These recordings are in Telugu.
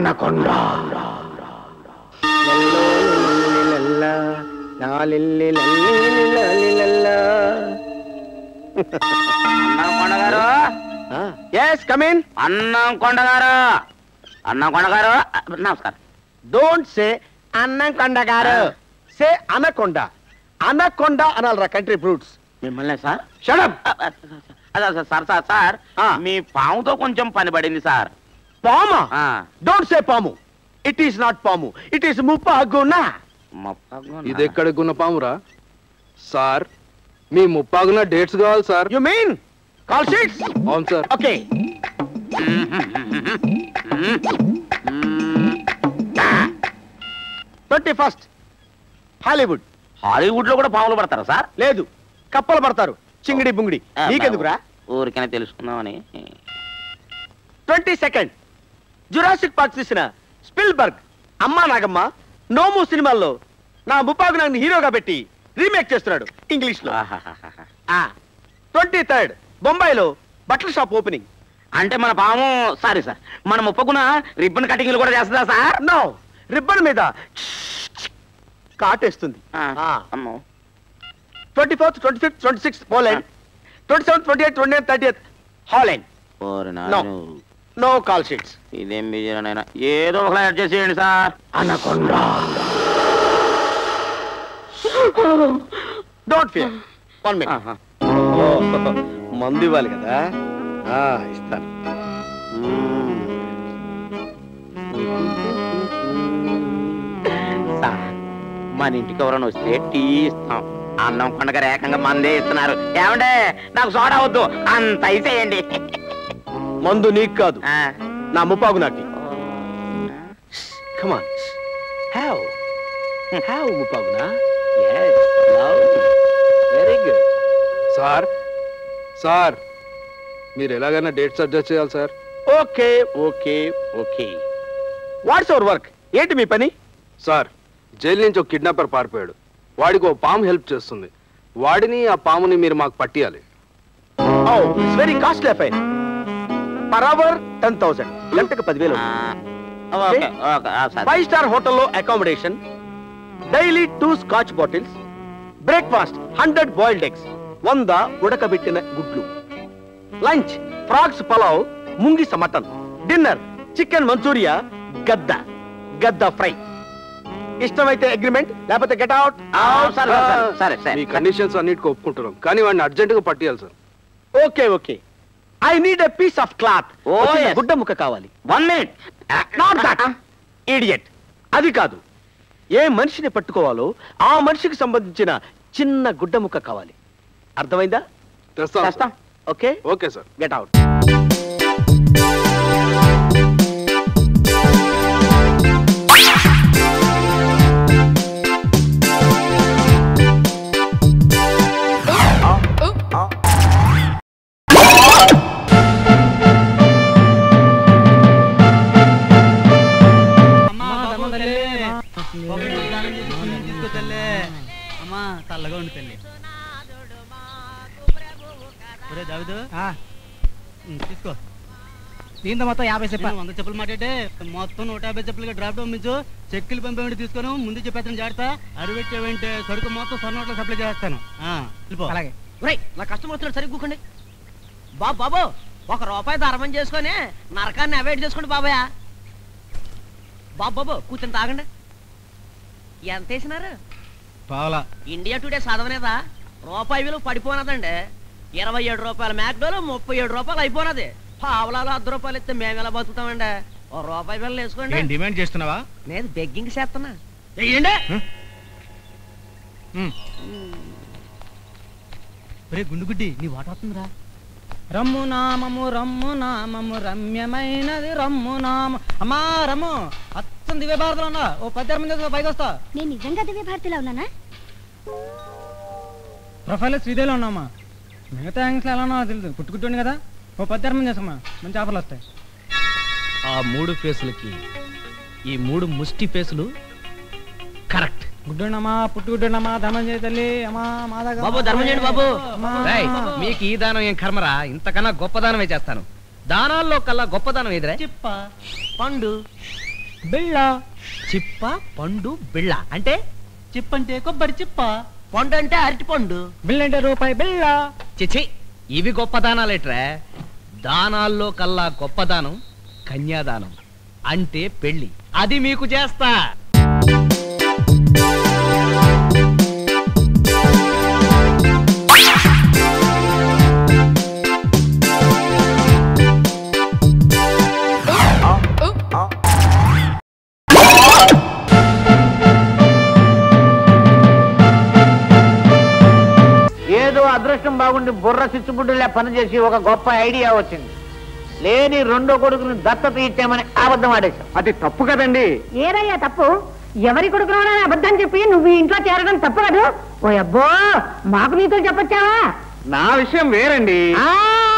అనకొండ అన్నం కొండగారు ఎస్ కమిన్ అన్నం కొండగారు అన్నం కొండగారు నమస్కారం డోంట్ సే అన్నం కొండ గారు సే అనకొండ అనకొండ అనాలరా కంట్రీ ఫ్రూట్స్ మిమ్మల్ని సార్ షడప్ అదే సార్ సార్ సార్ సార్ ఆ. మీ పాముతో కొంచెం పని పడింది సార్ పామా ఆ, డోంట్ సే పాము ఇట్ ఈస్ నాట్ పాము ఇట్ ఈస్ ముప్పాగునా మొప్పగున్న. ఇది ఎక్కడ గున్న పామురా సార్ మీ ముప్పాగున డేట్స్ కావాలి sir you mean call sheets అవును sir okay twenty first Hollywood Hollywood లో కూడా పాములు పడతారా సార్ లేదు కప్పలు పడతారు చింగిడి బుంగిడి నీకెందుకురా ఊరికనే తెలుసుకుందామని ట్వంటీ సెకండ్ జురాసిక్ పార్క్ తీసిన స్పిల్బర్గ్ అమ్మా నాగమ్మ నోము సినిమాల్లో నా ముప్పాగు నాన్ని హీరోగా పెట్టి రీమేక్ చేస్తున్నాడు ఇంగ్లీష్ లో ఆహాహాహా. ట్వంటీ థర్డ్ బొంబాయిలో బట్టల షాప్ ఓపెనింగ్ అంటే మన పాము సారీ సార్ మన ముప్పకున రిబ్బన్ కటింగ్లు కూడా చేస్తుందా సార్ నో రిబ్బన్ మీద కాటేస్తుంది అమ్మో twenty fourth twenty fifth twenty sixth Poland twenty seventh twenty eight twenty eight thirty eighth Holland ఓరి No. నాయను. నో కాల్ షీట్స్ ఇదేం బిజీనైనా ఏదో ఒకలా అడ్జస్ట్ చేయండి sir anaconda don't fear one minute ఆహా. మందు ఇవ్వాలి కదా ఆ, ఇస్తాను సార్ మన ఇంటికి ఎవరైనా వస్తే టీ ఇస్తాం అన్నం పండగ రేకంగా మందే ఇస్తున్నారు ఏమండే నాకు సోడా వద్దు అంత ఇసేయండి మందు నీకు కాదు ఆ. నా ముప్పాగు నాకి కమాన్ హ్యావ్ హ్యావ్ ముప్పాగునా వెరీ గుడ్ సార్ సార్ మీరు ఎలాగైనా డేట్స్ అడ్జస్ట్ చేయాలి sir okay okay okay what's our work ఏంటి మీ పని సార్ జైలు నుంచి ఒక కిడ్నాపర్ పారిపోయాడు వాడికి ఓ పాము హెల్ప్ చేస్తుంది వాడిని ఆ పాముని మీరు మాకు పట్టియాలి oh it's very costly affair per hour ten thousand గంటకు పదివేలు ఆ, ఓకే ఓకే ఆ, సార్ ఫైవ్ స్టార్ హోటల్లో accommodation daily two scotch bottles breakfast hundred boiled eggs వంద ఉడకబెట్టిన గుడ్లు లంచ్ ఫ్రాక్స్ పలావ్ ముంగిస మటన్ డిన్నర్ చికెన్ మంచూరియా గద్ద గద్ద ఫ్రై ఇష్టమైతే అగ్రిమెంట్ లేకపోతే గెట్ అవుట్ ఆ, సరే సరే, సరే సరే సరే మీ కండిషన్స్ అన్నిటికీ ఒప్పుకుంటున్నాం కానీ వాడిని అర్జెంటుగా పట్టియాలి sir okay okay I need a piece of cloth Oh, yes. గుడ్డ ముక్క కావాలి one minute not that idiot అది కాదు ఏ మనిషిని పట్టుకోవాలో ఆ మనిషికి సంబంధించిన చిన్న గుడ్డ ముక్క కావాలి అర్థమైందా తెస్తాం చేస్తాం okay okay sir get out అమ్మా బాబు తల్లి బాబు స్నానం చేసి పుణ్యం తీసుకో తల్లి అమ్మా చల్లగా ఉండు తల్లి ఒరే దావిదు ఉమ్, తీసుకో దీంతో మొత్తం యాభై చెప్పా నేను వంద చెప్పులు మాట్లాడే మొత్తం నూట యాభై చెప్పులుగా డ్రాప్ పంపించు చెక్కులు పంపేమిటి తీసుకోను ముందు చెప్పేస్తాను జాగ్రత్త అడుగుపెట్టేవంటే సరుకు మొత్తం సొన్నోట్లో సప్లై చేస్తాను ఆ, వెళ్ళిపో. అలాగే ఒరేయ్ నా కష్టం వస్తున్నాడు సరిగ్గా కూకండి బాబు బాబు ఒక రూపాయి ధర్మం చేసుకొని నరకాన్ని అవాయిడ్ చేసుకోండి బాబాయ్ బాబు బాబు కూర్చొని తాగండి ఎంత వేసినారు పావలా ఇండియా టుడే చదవనేదా రూపాయి విలువ పడిపోనదండి ఇరవై ఏడు రూపాయల మ్యాక్డోలు ముప్పై ఏడు రూపాయలు అయిపోనది పావలాలు అర్ధ రూపాయలు ఇస్తే మేము ఎలా బతుకుతామండి ఓ రూపాయి బిల్లలు వేసుకోండి ఏం డిమాండ్ చేస్తున్నావా నేను బెగ్గింగ్ చేస్తున్నా వెయ్యండి ఒరే గుండు గుడ్డి నీ వాట వస్తుందిరా రమ్ము నామము రమ్ము నామము రమ్యమైనది రమ్ము నామ అమ్మా రమ్ము అచ్చం దివ్య భారతలో ఉన్నా ఓ పద్దెనిమిది మంది చేసుకో, పైకి వస్తా నేను నిజంగా దివ్య భారతిలో ఉన్నానా ప్రొఫైల్ శ్రీదేవిలో ఉన్నామా మిగతా యాంగ్స్లో ఎలా ఉన్నావో తెలుసు పుట్టుకుంటుంది కదా ఓ పద్దెనిమిది మంది చేసుకోమా మంచి ఆఫర్లు వస్తాయి ఆ మూడు ఫేసులకి ఈ మూడు ముష్టి ఫేసులు కరెక్ట్ గుడ్డున్నమ్మా పుట్టుగుడ్డున్నమ్మా ధర్మం చేయ తల్లి అమ్మా మాదాగా బాబు, ధర్మం చేయండి బాబు. అమ్మా. రేయ్, మీకు ఈ దానం ఏం కర్మరా ఇంతకన్నా గొప్ప దానమే చేస్తాను దానాల్లో కల్లా గొప్ప దానం ఎదురే చిప్ప పండు బిళ్ళ చిప్ప పండు బిళ్ళ అంటే చిప్ అంటే కొబ్బరి చిప్ప పండు అంటే అరటి పండు బిళ్ళ అంటే రూపాయి బిళ్ళ చిచి ఇవి గొప్ప దానాలేట్రా దానాల్లో కల్లా గొప్ప దానం కన్యాదానం అంటే పెళ్లి అది మీకు చేస్తా ఏదో అదృష్టం బాగుండి బుర్ర చిచ్చుబుడ్డులా పనిచేసి ఒక గొప్ప ఐడియా వచ్చింది లేని రెండో కొడుకుని దత్తత ఇచ్చామని అబద్ధం ఆడేశాం అది తప్పు కదండి ఏదయ్యా తప్పు ఎవరి కొడుకునో అబద్ధం చెప్పి నువ్వు ఈ ఇంట్లో చేరడం తప్పు కాదు ఓ అబ్బో మాకు నీతో చెప్పొచ్చావా నా విషయం వేరండి ఆ,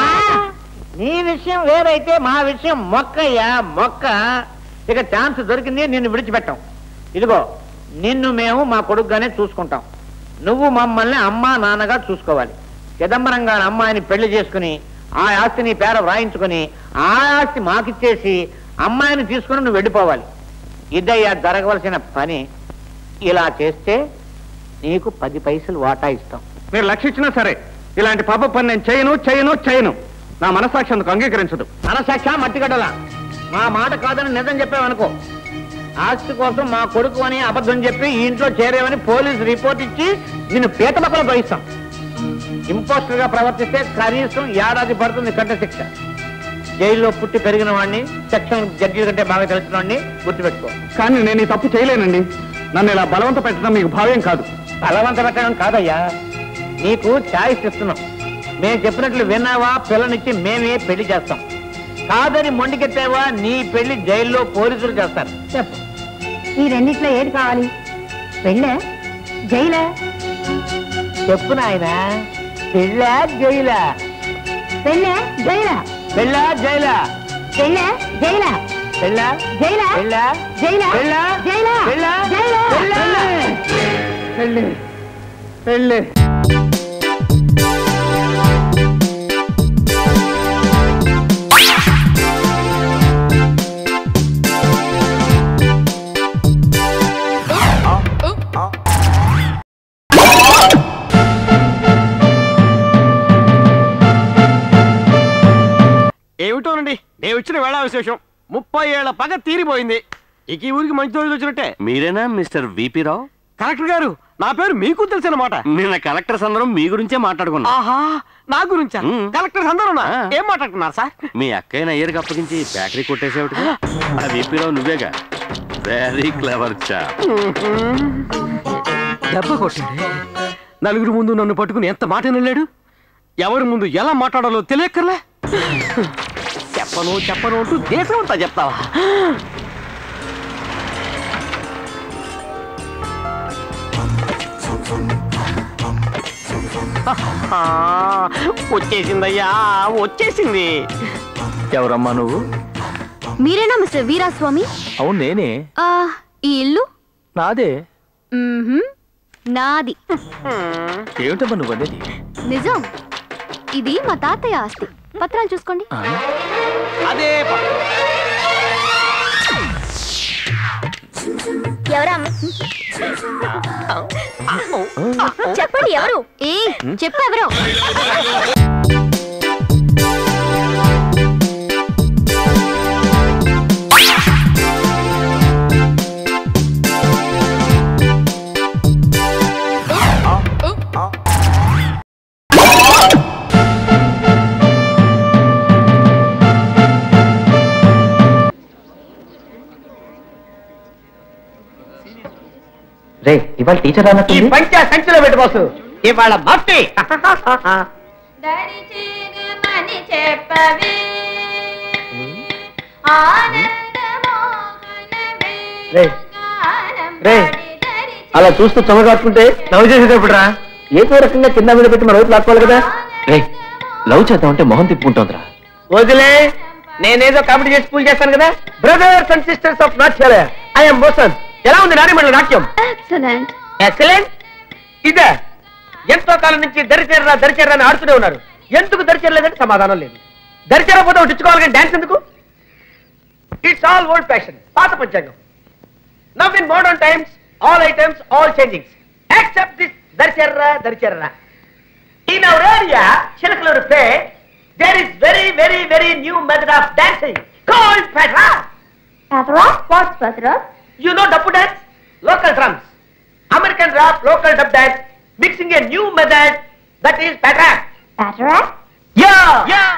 నీ విషయం వేరైతే మా విషయం మొక్కయ్యా మొక్క ఇక ఛాన్స్ దొరికింది నిన్ను విడిచిపెట్టాం ఇదిగో నిన్ను మేము మా కొడుకుగానే చూసుకుంటాం నువ్వు మమ్మల్ని అమ్మా నాన్నగా చూసుకోవాలి చిదంబరం గారి అమ్మాయిని పెళ్లి చేసుకుని ఆ ఆస్తి నీ పేర వ్రాయించుకుని ఆ ఆస్తి మాకిచ్చేసి అమ్మాయిని తీసుకుని నువ్వు వెళ్ళిపోవాలి ఇదయ్యా జరగవలసిన పని ఇలా చేస్తే నీకు పది పైసలు వాటా ఇస్తాం మీరు లక్షించినా సరే ఇలాంటి పాప పని నేను చేయను చేయను చేయను నా మనసాక్షి అందుకు అంగీకరించదు మనసాక్ష మట్టిగడ్డలా మా మాట కాదని నిజం చెప్పావనుకో ఆస్తి కోసం మా కొడుకు అని అబద్ధం చెప్పి ఈ ఇంట్లో చేరేవని పోలీసు రిపోర్ట్ ఇచ్చి నిన్ను పీత పక్కన భరిస్తాం ఇంపోస్టర్ గా ప్రవర్తిస్తే కనీసం ఏడాది పడుతుంది కట్ట శిక్ష జైల్లో పుట్టి పెరిగిన వాడిని సెక్షన్ జడ్జీల కంటే బాగా తెలిసిన వాడిని గుర్తుపెట్టుకో కానీ నేను ఈ తప్పు చేయలేనండి నన్ను ఇలా బలవంత పెట్టడం మీకు భావ్యం కాదు బలవంత పెట్టడం కాదయ్యా నీకు ఛాయిస్ ఇస్తున్నాం మేము చెప్పినట్లు విన్నావా పిల్లనిచ్చి మేమే పెళ్లి చేస్తాం కాదని మొండికెత్తావా నీ పెళ్లి జైల్లో పోలీసులు చేస్తారు చెప్పు ఈ రెండిట్లో ఏది కావాలి పెళ్ళే జైలే చెప్పు నాయన పెళ్ళా జైలా పెళ్ళే జైలా పెళ్ళా జైలా పెళ్ళే జైలా పెళ్ళా జైలా పెళ్ళా జైలా పెళ్ళా జైలా పెళ్ళా జైలా పెళ్ళా పెళ్ళి పెళ్ళి ఏమిటోనండి నేను వచ్చిన వేళ విశేషం ముప్పై ఏళ్ల పగ తీరిపోయింది ఇక ఈ ఊరికి మంచి రోజులు వచ్చినట్టే మీరేనా మిస్టర్ విపి రావు కలెక్టర్ గారు నా పేరు మీకు తెలిసిన మాట నిన్న కలెక్టర్స్ అందరం మీ గురించే మాట్లాడుకున్నాం ఆహా నా గురించా మ్మ్. కలెక్టర్స్ అందరూ ఆ. ఏం మాట్లాడుతున్నారు సార్ మీ అక్కయ్య అయ్యరికి అప్పగించి బ్యాటరీ కొట్టేసేవిటి ఆ విపి రావు నువ్వేగా వెరీ క్లవర్ చా దెబ్బ కొట్టింది నలుగురు ముందు నన్ను పట్టుకుని ఎంత మాట వెళ్ళాడు ఎవరి ముందు ఎలా మాట్లాడాలో తెలియక్కర్లే చెప్పను చెప్పను అంటూ దేశం అంతా చెప్తావా ఆ, వచ్చేసిందయ్యా వచ్చేసింది ఎవరమ్మా నువ్వు మీరేనా మిస్టర్ వీరాస్వామి అవును నేనే ఆ, ఈ ఇల్లు నాదే మ్మ్హ్మ్. నాది ఏమిటమ్మా నువ్వు అనేది నిజం ఇది మా తాతయ్య ఆస్తి పత్రాలు చూసుకోండి అదే ప- ఎవరా చెప్పండి ఎవరు ఏ చెప్పెవరు రే ఇవాళ టీచర్ ఈ పంచ సంచిలో పెట్టు బాసు ఇవాళ మట్టి దరిచేరమని చెప్పవే రే, రే, అలా చూస్తూ చొమగాచుకుంటే లవ్ చేసేటప్పుడు రా ఏదో రకంగా కింద మీద పెట్టి మన వైపు లాక్కోవాలి కదా రే లవ్ చేద్దామంటే మొహం తిప్పుకుంటోందిరా వదిలే నేనేదో కామెడీ చేసి పూజ చేస్తాను కదా brothers and sisters of Natyalaya I'm మోసన్ ఎలా ఉంది నాని నాట్యం ఎక్సలెంట్ ఎక్సలెంట్ ఇదే ఎంతో కాలం నుంచి దరిచేరరా దరిచేరరా అని ఆడుతూనే ఉన్నారు ఎందుకు దరిచేరలేదంటే సమాధానం లేదు దరిచేరకపోతే ఒకటి ఇచ్చుకోవాలి కానీ డాన్స్ ఎందుకు ఇట్స్ ఆల్ ఓల్డ్ ఫ్యాషన్ పాత పంచాంగం now in modern times all items all changings accept this దరిచెర్ర దరిచెర్ర in our area Chilakaluripet there is very very very new method of dancing called పెట్రా Patras? What's Patras? You know Dappu dance? Local drums. American rap, local dub dance, mixing a new method that is Patrak. Patras? Yeah! Yeah!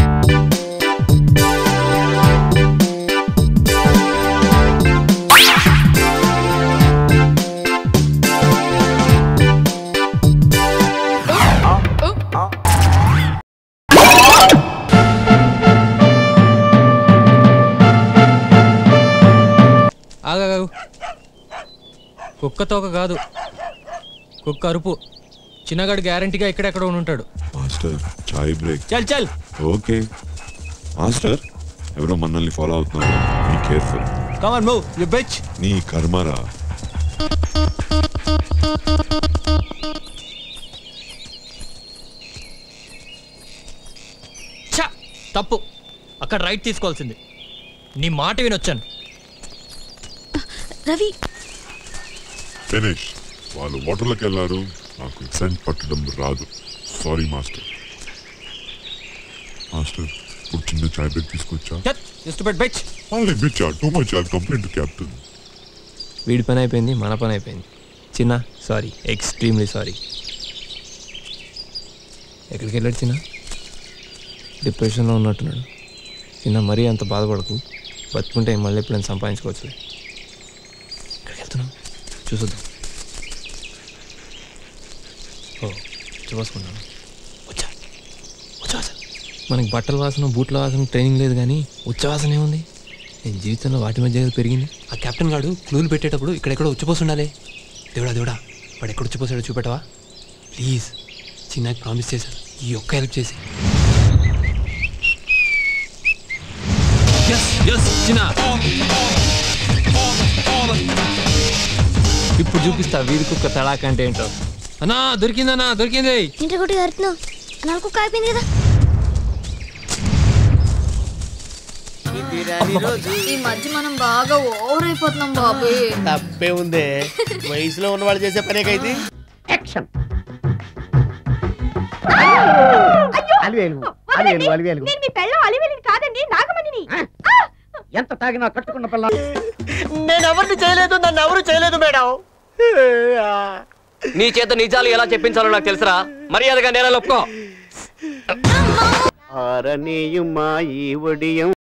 ఆగాగు కుక్క తోక కాదు కుక్క అరుపు చిన్నగాడు గ్యారంటీగా ఇక్కడెక్కడ ఉంటాడు మాస్టర్ చాయ్ బ్రేక్ చల్ చల్ ఓకే మాస్టర్ ఎవరో మనల్ని ఫాలో అవుతున్నారు be careful come on move you bitch నీ కర్మరా ఛ తప్పు అక్కడ రైట్ తీసుకోవాల్సింది నీ మాట వినొచ్చాను రవి ఫినిష్ వాళ్ళు వాటర్లోకి వెళ్ళారు నాకు సెంట్ పట్టడం రాదు సారీ మాస్టర్ మాస్టర్ ఇప్పుడు చిన్న చాయ్ బ్రేక్ తీసుకొచ్చా ఇష్టపడి బిచ్ వాళ్ళే బిచ్చా too much I complaint captain వీడి పని అయిపోయింది మన పని అయిపోయింది చిన్న సారీ ఎక్స్ట్రీమ్లీ సారీ ఎక్కడికి వెళ్ళాడు చిన్న డిప్రెషన్లో ఉన్నట్టున్నాడు చిన్న మరీ అంత బాధపడకు బతుకుంటే మళ్ళీ ఎప్పుడైనా సంపాదించుకోవచ్చు ఎక్కడికి వెళ్తున్నావు చూసొద్దాం ఓ చూసుకున్నాను వచ్చా ఉచ్ఛవాసన మనకి బట్టల వాసన బూట్ల వాసన ట్రైనింగ్ లేదు కానీ ఉచ్చవాసన ఏముంది నేను జీవితంలో వాటి మధ్య కదా పెరిగింది ఆ కెప్టెన్ గాడు క్లూలు పెట్టేటప్పుడు ఇక్కడెక్కడో ఉచ్చిపోసి ఉండాలి దేవుడా దేవుడా వాడు ఎక్కడ ఉచ్చిపోసాడో చూపెట్టవా ప్లీజ్ చిన్నకి ప్రామిస్ చేశాను ఈ ఒక్క హెల్ప్ చేసి చిన్న ఇప్పుడు చూపిస్తా వీధి కుక్క తడాక అంటే ఏంటో అన్నా దొరికిందన్నా దొరికింది ఇంటి కొట్టి కడుతున్నావు నాలుగు కుక్క అయిపోయింది కదా ఈ మధ్య మనం బాగా ఓవర్ అయిపోతున్నాం బాబు తప్పే ఉందే వయసులో ఉన్న వాళ్ళు చేసే పనేకైతే యాక్షన్ అలివేలు అలివేలు అలివేలు నేను మీ పెళ్ళం అలివేలిని కాదండి నాగమణిని ఎంత తాగినా కట్టుకున్న పిల్ల నేను ఎవరిని చేయలేదు నన్ను ఎవరు చేయలేదు మేడం నీ చేత నిజాలు ఎలా చెప్పించాలో నాకు తెలుసురా మర్యాదగా నేల ఒప్పుకో ఆరనీయుమా ఈ ఒడియం